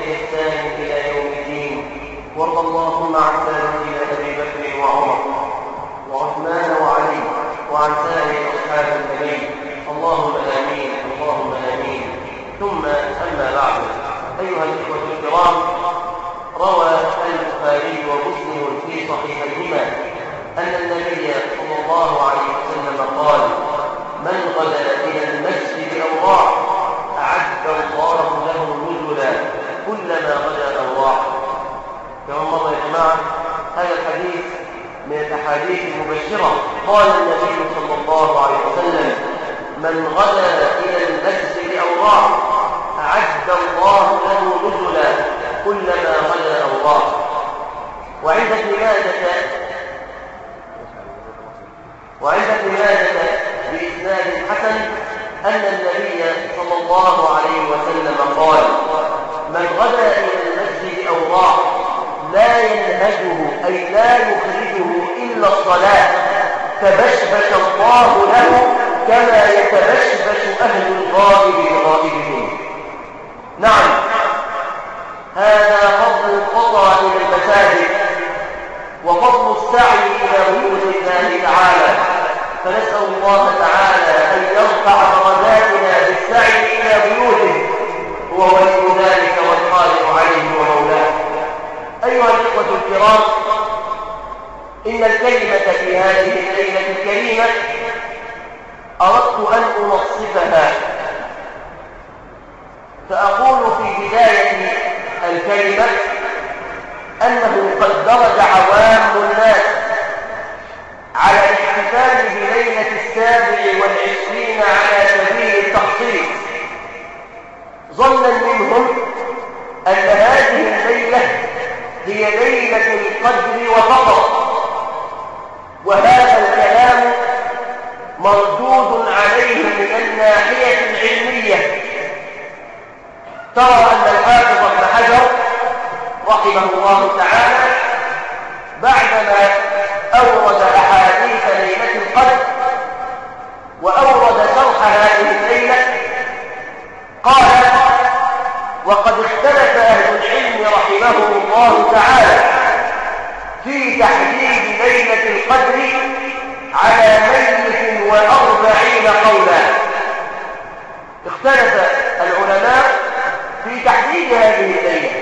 بإحسان إلى يوم الدين وارض اللهم عن سادتنا أبي بكر وعمر وعثمان وعلي وعن سائر أصحاب النبي اللهم آمين اللهم آمين ثم أما بعد أيها الإخوة الكرام روى البخاري ومسلم في صحيحيهما أن النبي صلى الله عليه وسلم قال من غدا إلى المسجد أو راح أعد الله له نزلا كلما غدا أو راح كما مر يا جماعة هذا الحديث من الأحاديث المبشرة قال النبي صلى الله عليه وسلم من غدا إلى المسجد أو راح أعد الله له نزلا كلما غدا أو راح وعند ابن ماجه وعند ابن ماجه بإسناد حسن أن النبي صلى الله عليه وسلم قال من غدا إلى المسجد أو راح لا ينهجه أي لا يخرجه إلا الصلاة تبشبش الله له كما يتبشبش أهل الغائب لغائبهم نعم هذا فضل الخطى إلى المساجد وفضل السعي إلى بيوت الله تعالى فنسأل الله تعالى أن يرفع درجاتنا بالسعي إلى بيوته هو ولي ذلك والقادر عليه ومولاه أيها الإخوة الكرام إن الكلمة في هذه الليلة الكريمة أردت أن أنصفها فأقول في بداية الكلمة أنه قد درج عوام الناس على الاحتفال بليلة السابع والعشرين على سبيل التخصيص ظنا منهم أن هذه الليلة هي ليلة القدر وفقط وهذا الكلام مردود عليه من الناحية العلمية ترى أن الحافظ ابن حجر رحمه الله تعالى بعدما أورد أحاديث ليلة القدر وأورد شرح هذه الليلة قال وقد اختلف أهل العلم رحمهم الله تعالى في تحديد ليلة القدر على ميت وأربعين قولا اختلف العلماء في تحديد هذه الليلة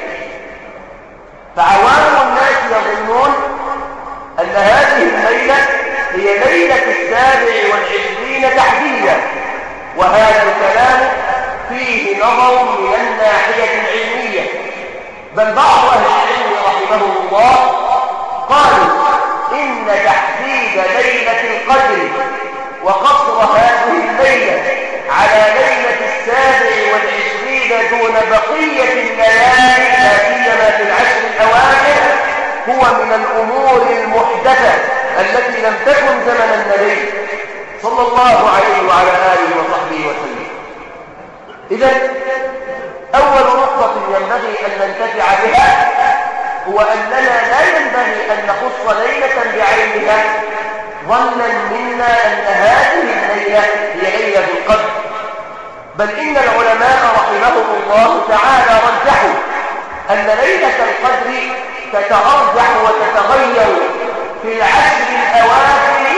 فعوام الناس يظنون أن هذه الليلة هي ليلة السابع والعشرين تحديدا وهذا الكلام فيه نظر من الناحية العلمية بل بعض أهل العلم رحمه الله قالوا إن تحديد ليلة القدر وقصر هذه الليلة على ليلة السابع والعشرين دون بقية الليالي لا سيما في العشر الأواخر هو من الأمور المحدثة التي لم تكن زمن النبي صلى الله عليه وعلى آله وصحبه وسلم إذا أول نقطة ينبغي أن ننتفع بها هو أننا لا ينبغي أن نخص ليلة بعينها ظنا منا أن هذه الليلة هي ليلة القدر بل إن العلماء رحمهم الله تعالى رجحوا أن ليلة القدر تترجح وتتغير في العشر الأواخر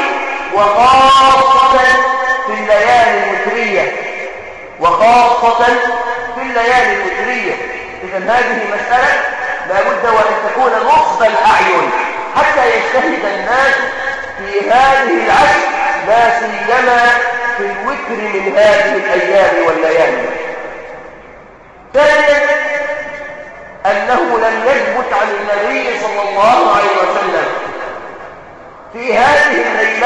وخاصة في الليالي الوترية وخاصة في الليالي الوترية إذا هذه مسألة لا بد وأن تكون نصب الأعين حتى يجتهد الناس في هذه العشر لا سيما في الوتر من هذه الأيام والليالي ثانيا أنه لم يثبت عن النبي صلى الله عليه وسلم في هذه الليلة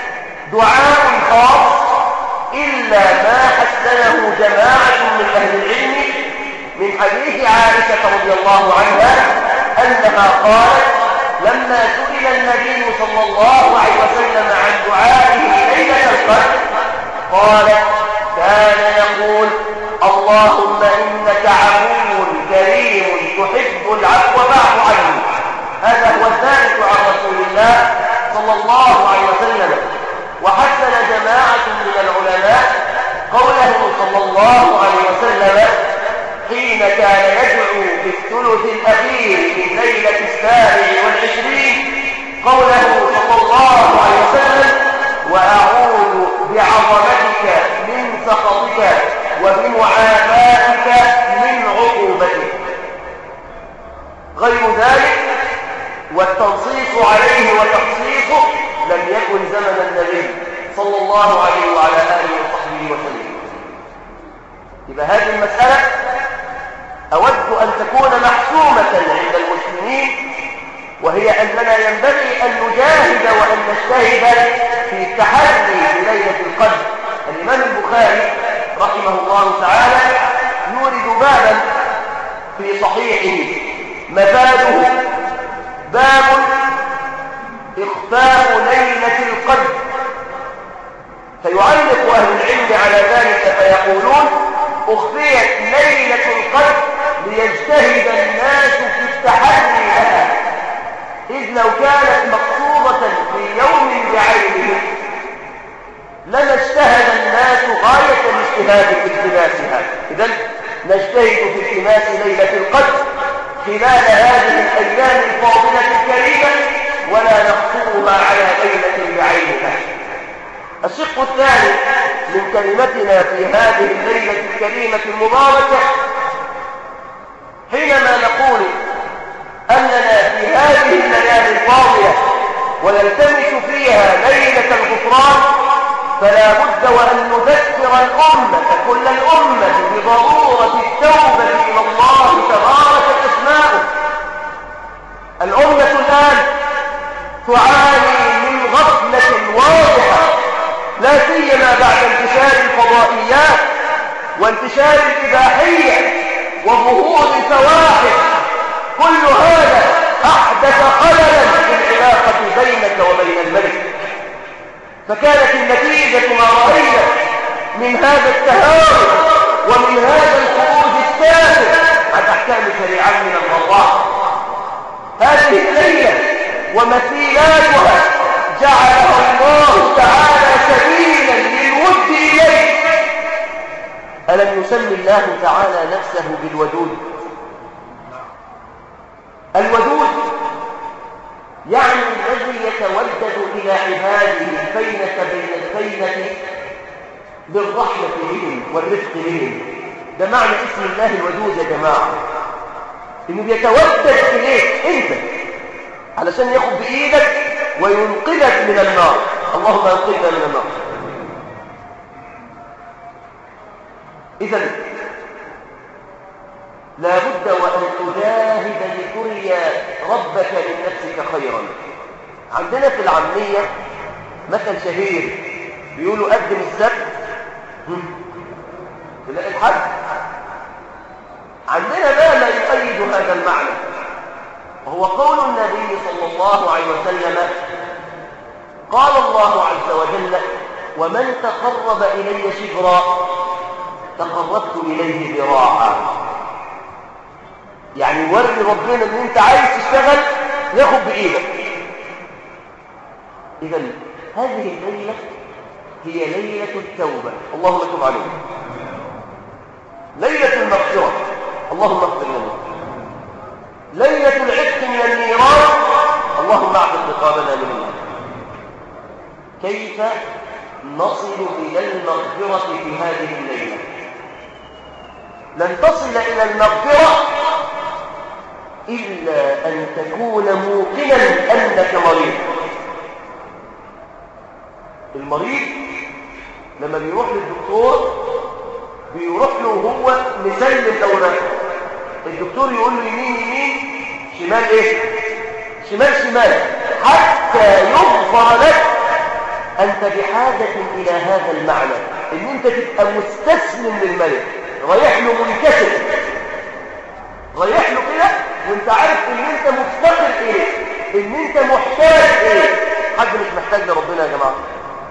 دعاء خاص إلا ما حسنه جماعة من أهل العلم من حديث عائشة رضي الله عنها أنها قالت لما سئل النبي صلى الله عليه وسلم عن دعائه ليلة القدر قالت كان يقول اللهم إنك عفو كريم تحب العفو فاعف عني هذا هو الثالث عن رسول الله صلى الله عليه وسلم وحسن جماعة من العلماء قوله صلى الله عليه وسلم حين كان يدعو في الثلث الأخير من ليلة السابع والعشرين قوله صلى الله عليه وسلم وأعوذ بعظمتك من سخطك وبمعافاتك من عقوبتك غير ذلك والتنصيص عليه وتخصيصه لم يكن زمن النبي صلى الله عليه وعلى آله وصحبه وسلم يبقى هذه المسألة أود أن تكون محسومة عند المسلمين وهي أننا ينبغي أن نجاهد وأن نجتهد في التحدي بليلة القدر الإمام البخاري رحمه الله تعالى يورد بابا في صحيحه مفاده باب إخفاء ليلة القدر فيعلق أهل العلم على ذلك فيقولون أخفيت ليلة القدر ليجتهد الناس في التحدي لها إذ لو كانت مقصودة في يوم بعينه لما اجتهد الناس غاية الاجتهاد في التماسها إذا نجتهد في التماس ليلة القدر خلال هذه الأيام الفاضلة الكريمة ولا نقصرها على ليلة بعينها الشق الثاني من كلمتنا في هذه الليلة الكريمة المباركة حينما نقول أننا في هذه الليالي الفاضلة ونلتمس فيها ليلة الغفران فلا بد وأن نذكر الأمة كل الأمة بضرورة التوبة إلى الله تبارك اسماؤه الأمة الآن تعاني من غفلة واضحة لا سيما بعد انتشار الفضائيات وانتشار الإباحية وظهور الفواحش كل هذا أحدث خللا في العلاقة بينك وبين الملك فكانت النتيجة ما رأينا من هذا التهاون ومن هذا الخروج السافر عن أحكام شريعة من الله هذه الليلة ومثيلاتها جعلها الله تعالى سبيلا للود إليه ألم يسمي الله تعالى نفسه بالودود الودود يعني الذي يتودد إلى عباده الفينة بين الفينة بالرحمة بهم والرفق بهم ده معنى اسم الله الودود يا جماعة إنه بيتودد إليك أنت علشان ياخد بإيدك وينقذك من النار اللهم انقذنا من النار إذا لا بد وأن تجاهد لتري ربك من نفسك خيرا عندنا في العامية مثل شهير بيقولوا قدم السبت تلاقي الحد عندنا بقى ما يؤيد هذا المعنى وهو قول النبي صلى الله عليه وسلم قال الله عز وجل ومن تقرب إلي شبرا تقربت إليه ذراعا يعني وري ربنا ان انت عايز تشتغل ياخد بايدك اذا هذه الليله هي ليله التوبه اللهم تب علينا ليله المغفره اللهم اغفر لنا ليله العتق من النيران اللهم اعتق رقابنا من النار كيف نصل الى المغفره في هذه الليله لن تصل الى المغفره إلا أن تكون موقنا أنك مريض المريض لما بيروح للدكتور بيروح له وهو مسلم أوراقه الدكتور يقول له يمين يمين شمال ايه شمال شمال حتى يغفر لك أنت بحاجة إلى هذا المعنى إن أنت تبقى مستسلم للملك رايح له منكسر رايح له كده وانت عارف ان انت مفتقر ايه ان انت محتاج ايه حد مش محتاج لربنا يا جماعه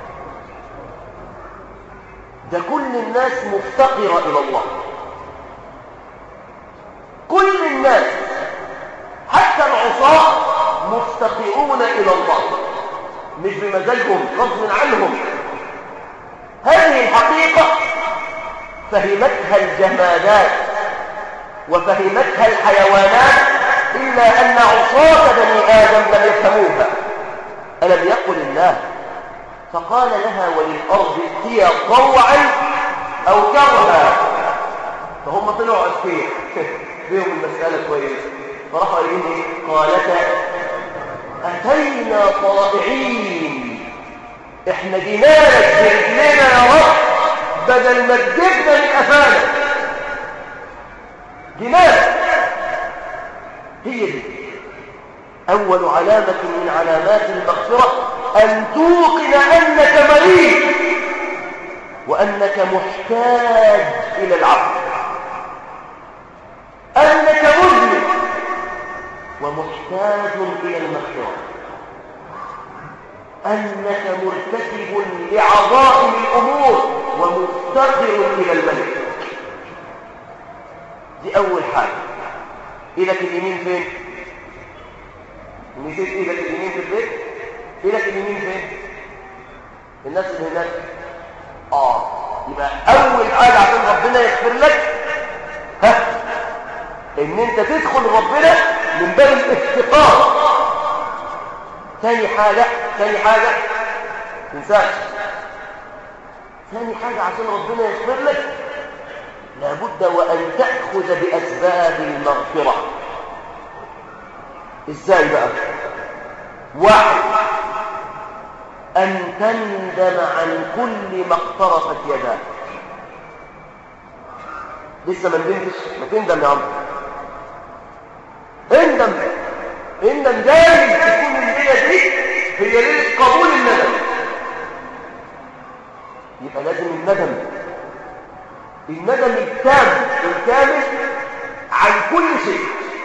ده كل الناس مفتقره الى الله كل الناس حتى العصاة مفتقرون الى الله مش بمزاجهم غصب عنهم هذه الحقيقه فهمتها الجمادات وفهمتها الحيوانات إلا أن عصاة بني آدم لم يفهموها ألم يقل الله فقال لها وللأرض ائتيا طوعا أو كرها فهم طلعوا أذكياء بهم المسألة كويسة فراحوا قايلين ايه قالتا أتينا طائعين احنا جينا لك برجلنا يا رب بدل ما تجيبنا من قفانا جينا هي دي أول علامة من علامات المغفرة أن توقن أنك مريض وأنك محتاج إلى العبد أنك مذنب ومحتاج إلى المغفرة أنك مرتكب لعظائم الأمور ومفتقر إلى الملك دي أول حاجة إيدك اليمين فين؟ نسيت إيدك اليمين في البيت؟ إيدك اليمين فين؟ الناس اللي هناك آه يبقى أول حاجة عشان ربنا يغفر لك ها إن أنت تدخل ربنا من باب الافتقار ثاني حاجة ثاني حاجة تنساش ثاني حاجة عشان ربنا يغفر لك لابد وأن تأخذ بأسباب المغفرة إزاي بقى واحد أن تندم عن كل ما اقترفت يداك لسه ما ندمتش ما تندم يا عم اندم اندم جاي تكون الليلة دي هي ليلة قبول الندم يبقى لازم الندم الندم التام الكامل عن كل شيء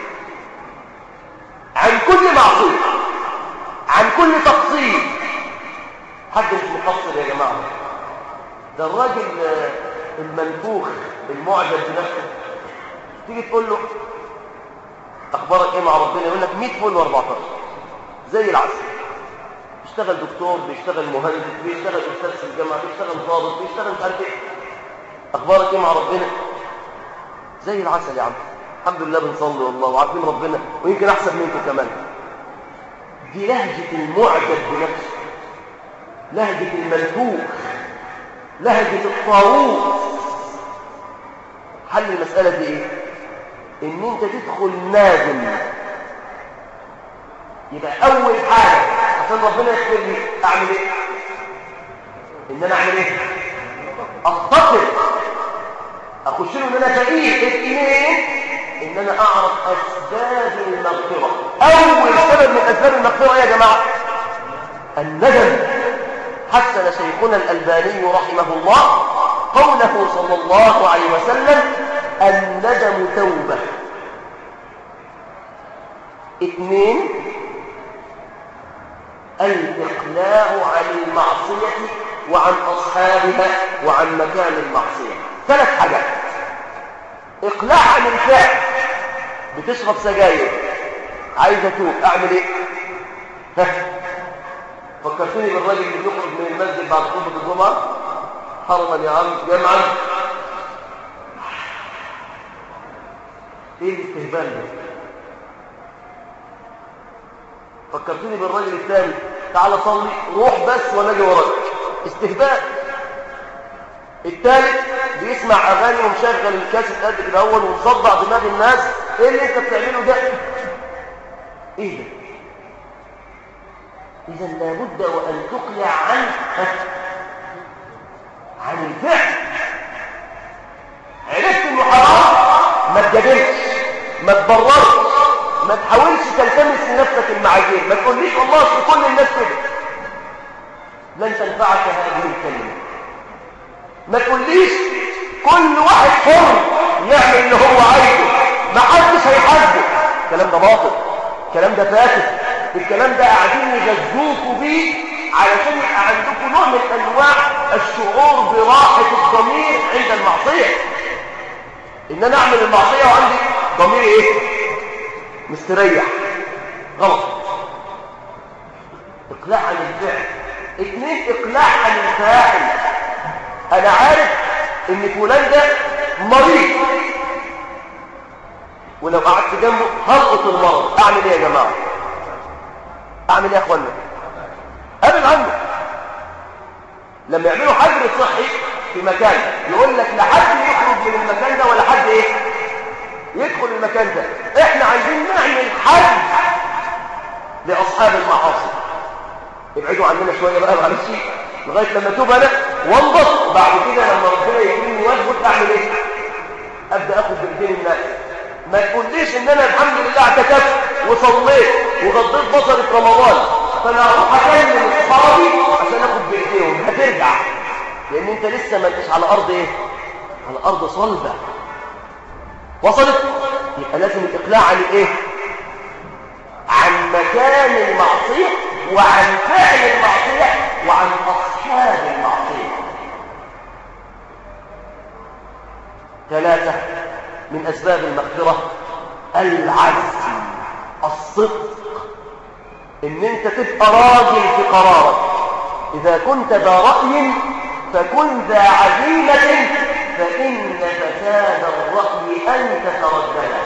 عن كل معصية عن كل تقصير حد مش مقصر يا جماعة ده الراجل المنفوخ المعجب بنفسه تيجي تقول له اخبارك ايه مع ربنا يقول لك 100 فل و14 زي العسل بيشتغل دكتور بيشتغل مهندس بيشتغل استاذ في الجامعه بيشتغل ضابط بيشتغل مش عارف ايه اخبارك ايه مع ربنا زي العسل يا عم الحمد لله بنصلي والله وعارفين ربنا ويمكن احسن منكم كمان دي لهجه المعجب بنفسه لهجه المنفوخ لهجه الطاووس حل المساله دي ايه ان انت تدخل نادم يبقى اول حاجه عشان ربنا يغفر لي اعمل ايه ان انا اعمل ايه اختصر اخش له ان انا فقير اثنين ان انا اعرف اسباب المغفره اول سبب من اسباب المغفره يا جماعه الندم حسن شيخنا الالباني رحمه الله قوله صلى الله عليه وسلم الندم توبه اثنين الإقلاع عن المعصية وعن أصحابها وعن مكان المعصية ثلاث حاجات إقلاع عن الفعل بتشرب سجاير عايز أتوب أعمل إيه؟ ها فكرتني بالراجل اللي بيخرج من المسجد بعد خطبة الجمعة حرما يا عم جمعا ايه الاستهبال ده فكرتني بالراجل الثاني تعال صلي روح بس وانا اجي وراك استهبال الثالث بيسمع اغاني ومشغل الكاسيت قد كده اول ومصدع دماغ الناس ايه اللي انت بتعمله ده ايه ده اذا لابد وان تقلع عن عن الفعل عرفت انه حرام ما تجادلش ما تبررش ما تحاولش تلتمس لنفسك المعايير ما تقوليش والله اصل كل الناس كده لن تنفعك هذه الكلمه ما تقوليش كل واحد حر يعمل اللي هو عايزه ما حدش هيحاسبه الكلام ده باطل الكلام ده فاسد الكلام ده قاعدين يغذوكوا بيه علشان يبقى عندكم نوع من انواع الشعور براحه الضمير عند المعصيه ان انا اعمل المعصيه وعندي ضميري ايه مستريح غلط اقلاع عن الفعل اثنين اقلاع عن الفاعل انا عارف ان فلان ده مريض ولو قعدت جنبه هلقط المرض اعمل ايه يا جماعه اعمل ايه يا اخوانا ابعد عنه لما يعملوا حجر صحي في مكان يقول لك لا حد يخرج من المكان ده ولا حد ايه يدخل المكان ده احنا عايزين نعمل حد لاصحاب المعاصي ابعدوا عننا شويه بقى معلش لغايه لما توب انا وانبط بعد كده لما ربنا يكرمني واثبت اعمل ايه ابدا اخد بايدين الناس ما تقوليش ان انا الحمد لله اعتكفت وصليت وغضيت بصري في رمضان فانا اروح اكلم اصحابي عشان اخد بايديهم هترجع لان انت لسه ما انتش على ارض ايه على ارض صلبه وصلت يبقى لازم الاقلاع عن الايه عن مكان المعصيه وعن فعل المعصيه وعن اصحاب المعصيه ثلاثه من اسباب المغفره العزم الصدق ان انت تبقى راجل في قرارك اذا كنت ذا راي فكن ذا عزيمه فان فساد الراي ان تتردد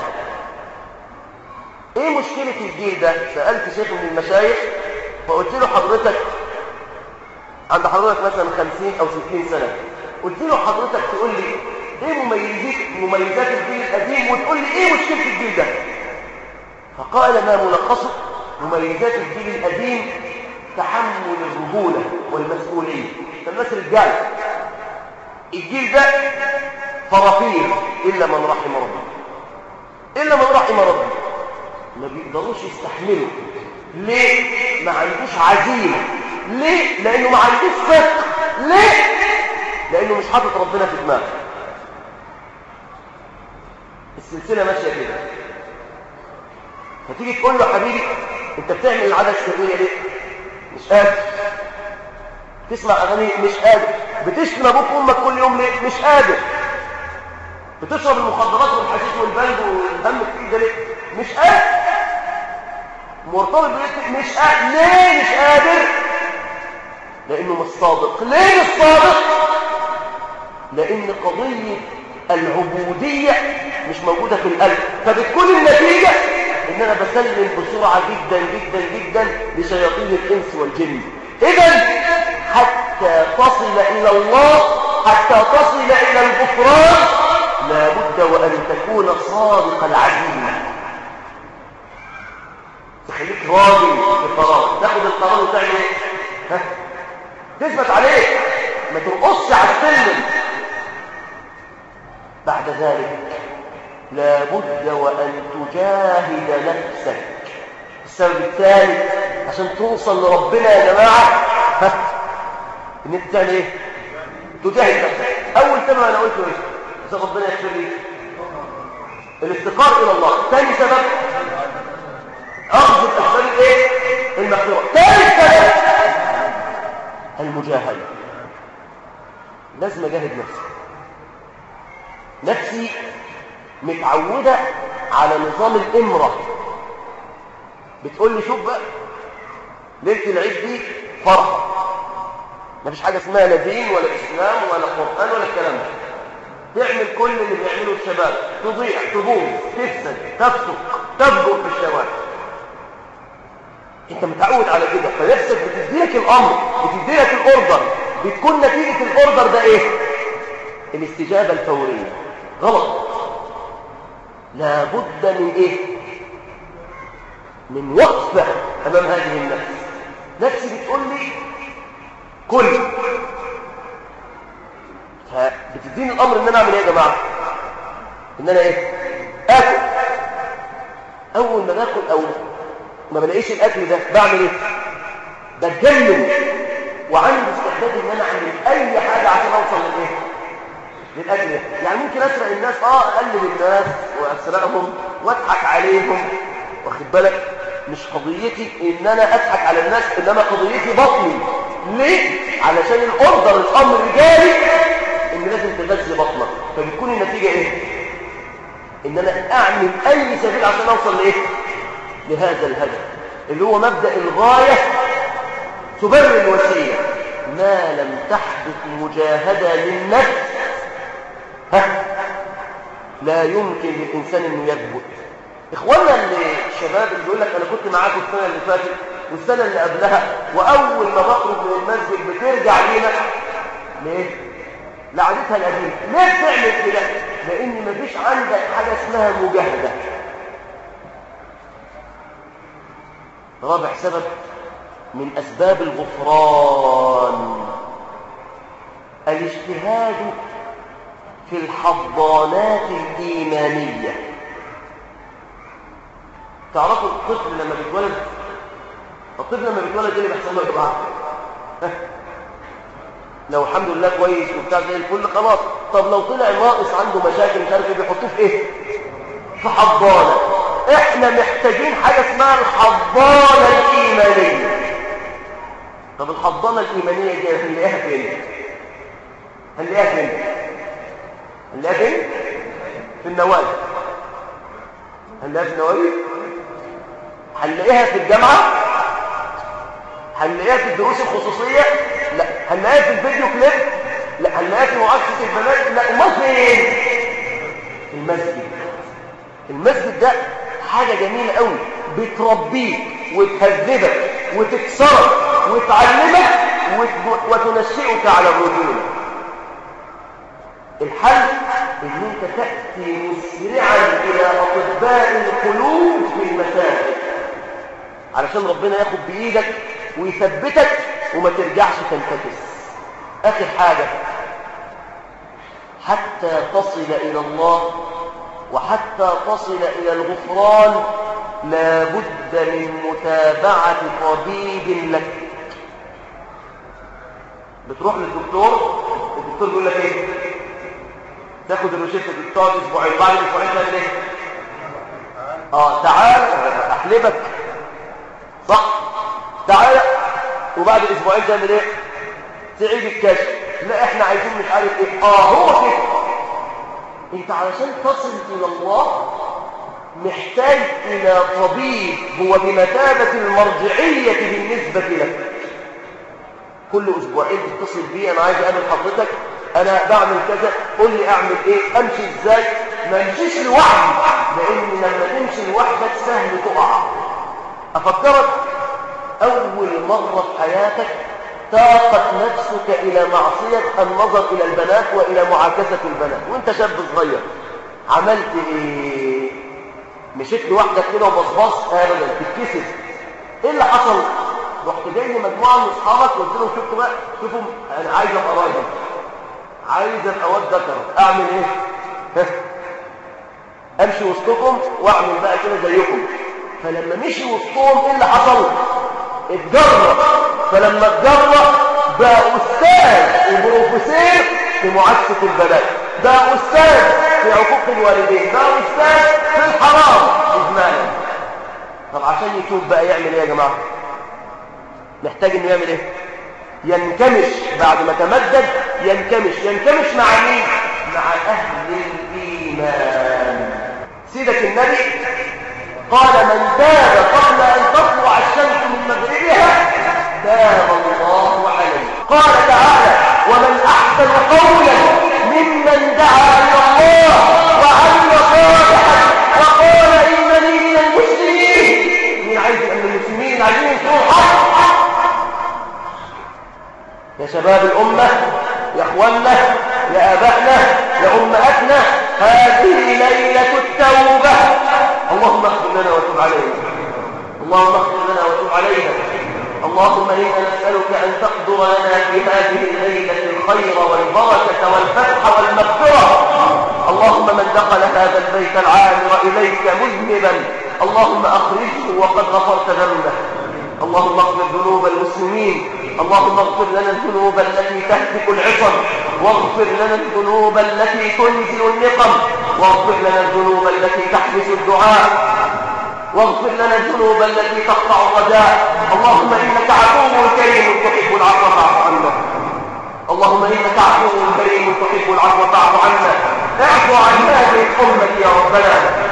ايه مشكله الجيل ده سالت شيخ من المشايخ فقلت له حضرتك عند حضرتك مثلا 50 او 60 سنه قلت له حضرتك تقول لي ايه مميزات مميزات الجيل القديم وتقول لي ايه مشكله الجيل ده فقال ما ملخصه مميزات الجيل القديم تحمل الرجوله والمسؤوليه فالناس رجال الجيل ده فرافير الا من رحم ربه الا من رحم ربه ما بيقدروش يستحملوا ليه ما عندوش عزيمه ليه لانه ما عندوش صدق ليه لانه مش حاطط ربنا في دماغه السلسله ماشيه كده فتيجي تقول له حبيبي انت بتعمل العاده السريه ليه مش قادر تسمع اغاني مش قادر بتشتم ابوك وامك كل يوم ليه مش قادر بتشرب المخدرات والحشيش والبنج والهم التقيل ده ليه مش قادر مرتبط بيتك مش قادر ليه مش قادر لانه مش صادق ليه مش صادق لان قضيه العبوديه مش موجوده في القلب فبتكون النتيجه ان انا بسلم بسرعه جدا جدا جدا لشياطين الانس والجن اذا حتى تصل الى الله حتى تصل الى الغفران لابد وان تكون صادق العزيمه تخليك راجل في قرار تاخد القرار وتعمل ايه ها تثبت عليه ما ترقصش على السلم بعد ذلك لابد وأن تجاهد نفسك السبب الثالث عشان توصل لربنا يا جماعة ها ان انت تعمل ايه تجاهد نفسك اول سبب انا قلته ايه اذا ربنا يغفر لي الافتقار الى الله ثاني سبب اخذ الاسباب الايه المغفره ثالث سبب المجاهده لازم اجاهد نفسي نفسي متعودة على نظام الإمرة بتقول لي شوف بقى ليلة العيد دي فرحة مفيش حاجة اسمها لا دين ولا إسلام ولا قرآن ولا الكلام ده تعمل كل اللي بيعمله الشباب تضيع تبوظ تفسد تفسق تفجر في الشوارع انت متعود على كده فنفسك بتديلك الامر بتديلك الاوردر بتكون نتيجة الاوردر ده ايه الاستجابة الفورية غلط لابد من ايه من وقفة امام هذه النفس نفسي بتقول لي كل فبتديني الامر ان انا اعمل ايه يا جماعة ان انا ايه اكل اول ما باكل او ما بلاقيش الاكل ده بعمل ايه بتجنن وعندي استعداد ان انا اعمل اي حاجة عشان اوصل للايه للاجل يعني ممكن اسرق الناس اه اقلب الناس واسرقهم واضحك عليهم واخد بالك مش قضيتي ان انا اضحك على الناس انما قضيتي بطني ليه علشان الاوردر الامر جاري ان لازم تغذي بطنك فبتكون النتيجه ايه ان انا اعمل اي سبيل عشان اوصل لايه لهذا الهدف اللي هو مبدا الغايه تبرر الوسيله ما لم تحدث مجاهده للنفس ها لا يمكن للإنسان أنه يثبت إخواننا اللي الشباب اللي بيقول لك أنا كنت معاكم السنة اللي فاتت والسنة اللي قبلها وأول ما بخرج من المسجد بترجع لينا ليه؟ لعادتها القديمة ليه بتعمل كده؟ لأن مفيش عندك حاجة اسمها مجاهدة رابع سبب من أسباب الغفران الاجتهاد في الحضانات الإيمانية تعرفوا الطفل لما بيتولد الطفل لما بيتولد ايه اللي بيحصل له يا جماعه لو الحمد لله كويس وبتاع زي الفل خلاص طب لو طلع ناقص عنده مشاكل مش عارف ايه بيحطوه في ايه في حضانه احنا محتاجين حاجه اسمها الحضانه الايمانيه طب الحضانه الايمانيه دي هنلاقيها فين هنلاقيها فين هنلاقيها فين في النوادي هنلاقيها في النوادي هنلاقيها في الجامعه هنلاقيها في الدروس الخصوصيه لا هنلاقيها في الفيديو كليب لا هنلاقيها في مؤسسه البنات لا امال فين في المسجد المسجد ده حاجه جميله قوي بتربيك وتهذبك وتكسرك وتعلمك وتنشئك على الرجوله الحل ان انت تاتي مسرعا الى اطباء القلوب في المساجد علشان ربنا ياخد بايدك ويثبتك وما ترجعش تنتكس اخر حاجه حتى تصل الى الله وحتى تصل الى الغفران لا بد من متابعه طبيب لك بتروح للدكتور الدكتور بيقول لك ايه تاخد الروشته تقعد اسبوعين بعد اسبوعين تعمل ايه اه تعال احلبك صح تعال وبعد اسبوعين تعمل ايه تعيد الكشف لا احنا عايزين مش عارف ايه اه هو كده انت علشان تصل الى الله محتاج الى طبيب هو بمثابه المرجعيه بالنسبه لك كل اسبوعين تتصل بي انا عايز اقابل حضرتك انا بعمل كذا قول لي اعمل ايه امشي ازاي ما امشيش لوحدي لان لما تمشي لوحدك سهل تقع افكرك اول مره في حياتك تاقت نفسك الى معصيه النظر الى البنات والى معاكسه البنات وانت شاب صغير عملت ايه مشيت لوحدك كده وبصبص ابدا تتكسف ايه اللي حصل رحت جاي لمجموعه من اصحابك قلت لهم شفتوا بقى شوفوا انا عايز ابقى راجل عايز ابقى واد ذكر اعمل ايه امشي وسطكم واعمل بقى كده زيكم فلما مشي وسطهم ايه اللي حصل اتجرب فلما اتجرب بقى استاذ وبروفيسور في معاكسه البنات بقى استاذ في عقوق الوالدين بقى استاذ في الحرام اجمالا طب عشان يتوب بقى يعمل ايه يا جماعه محتاج انه يعمل ايه ينكمش بعد ما تمدد ينكمش ينكمش مع مين مع اهل الايمان سيدك النبي قال من تاب قبل ان تطلع الشمس من مغربها تاب الله عليه قال تعالى ومن احسن قولا ممن دعا الى الله وعمل صالحا وقال انني من المسلمين مين عايز ان المسلمين عايزين يكونوا حق يا شباب الأمة يا أخوانا يا آبائنا يا أمهاتنا هذه ليلة التوبة اللهم اغفر لنا وتب علينا اللهم اغفر لنا وتب علينا اللهم إنا نسألك أن تقدر لنا في هذه الليلة الخير والبركة والفتح والمغفرة اللهم من دخل هذا البيت العامر إليك مذنبا اللهم أخرجه وقد غفرت ذنبه اللهم اغفر ذنوب المسلمين اللهم اغفر لنا الذنوب التي تهتك العصم واغفر لنا الذنوب التي تنزل النقم واغفر لنا الذنوب التي تحبس الدعاء واغفر لنا الذنوب التي تقطع الرجاء اللهم انك عفو كريم تحب العفو فاعف عنا اللهم انك عفو كريم تحب العفو فاعف عنا اعفو عن هذه الامه يا ربنا